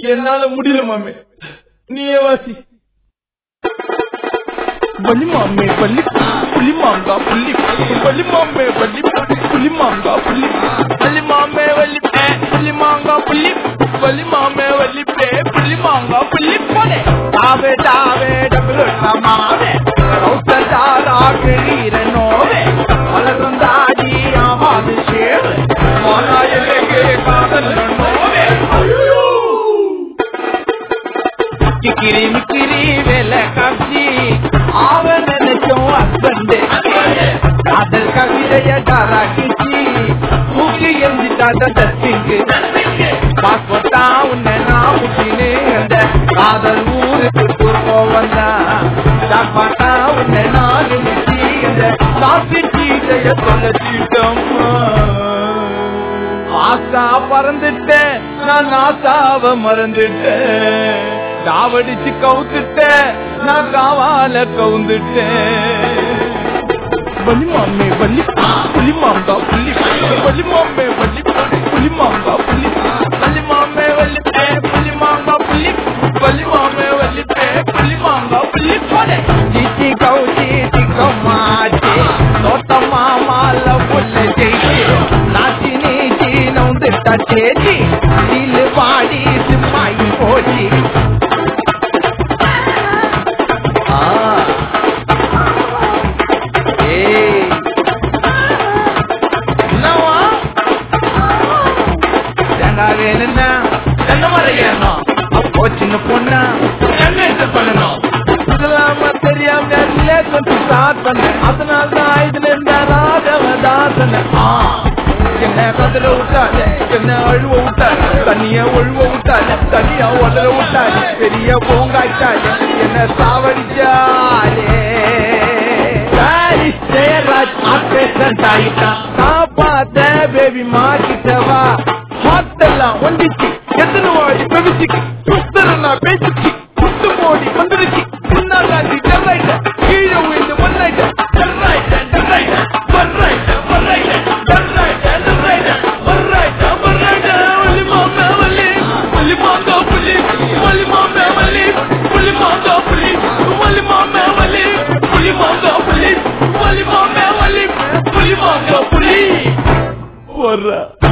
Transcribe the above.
என்னால முடியல மாமே நீயே வாசி வலி மாமே வலி புலி மாங்கா புள்ளி வலி மாமே வலி புலி மாங்கா புள்ளி வலி மாமே வலி பே புலி மாங்கா புள்ளி வலி மாமே வலி பே புலி மாங்கா புள்ளி போனே தாவே தாவே டபுள் மாமே ரவுத்த தாரா கிரீர நோவே வளரும் தாடி ஆமாது சேவு மோனா எல்லைக்கு காதல் நோவே ஐயோ கிக்கிரி மிக்கிரி வேலை காட்சி அவன் நினைச்சோம் ஹஸ்பண்ட் காதல் கவிதைய டாராக்கிச்சு தூக்கி எந்திட்டாத டஸ்டிங்கு பாஸ்போர்ட்டா உன்னை நான் முட்டினே அந்த காதல் ஊருக்கு பூர்வம் வந்தா பாட்டா உன்னை நான் நினைச்சி அந்த காப்பி சீதைய தொலைச்சிட்டோம்மா ஆசா பறந்துட்டேன் நான் ஆசாவ மறந்துட்டேன் தாவடிச்சு கவுத்துட்டேன் நான் காவால கவுந்துட்டேன் வலி மாமே வலி புலி மாங்கா புலி வலி மாமே வலி புலி மாங்கா புலி வலி மாமே வலி பே புலி மாங்கா புலி வலி மாமே வலி பே புலி மாங்கா புலி போடே சிச்சி கவுச்சி சிக்கம்மாச்சி தோட்டமா மால புல்ல ஜெயிச்சி நாச்சி நீச்சி நவுந்துட்டா சேச்சி சில்லு பாடி சிம்மாயி போச்சி ஆ ஏய் என்னவா தேங்காய் வேணும்னா தென்னை மரம் ஏறணும் அப்போ சின்ன பொண்ணா என்ன இது பண்ணணும் இதெல்லாம தெரியாம ரிலேஷன் ஸ்டார்ட் பண்ணேன் அதனால தான் இதுல இருந்த ராஜவதாசன என்ன கதற விட்டாரு என்ன அழுவ விட்டாரு தனியா ஒழுவ விட்டாரு தனியா உதற விட்டாரு பெரிய பூங்காய்ச்சாரு என்ன சாவடிச்சாரே ஜெயராஜ் ஆபரேஷன் ஆயிட்டான் காப்பாத்த பேபி மாட்டிட்டவா ஹாட்டெல்லாம் ஒண்டிச்சு எத்தனை வாடி பெருசிக்கு சுத்தரனா பேசிச்சு குத்து மோடி வந்துருச்சு முன்னாடி டெர்ரைட்ட கீழே விழுந்து மண்ணாயிட்ட டெர்ரைட்ட டெர்ரைட்ட வர்ரைட்ட வர்ரைட்ட டெர்ரைட்ட டெர்ரைட்ட வர்ரைட்ட வர்ரைட்ட வலி மாமே வலி வலி மாங்கா புலி வலி மாமே வலி புலி மாங்கா புலி வலி மாமே வலி புலி மாங்கா புலி வலி மாமே வலி புலி மாங்கா புலி வர்ற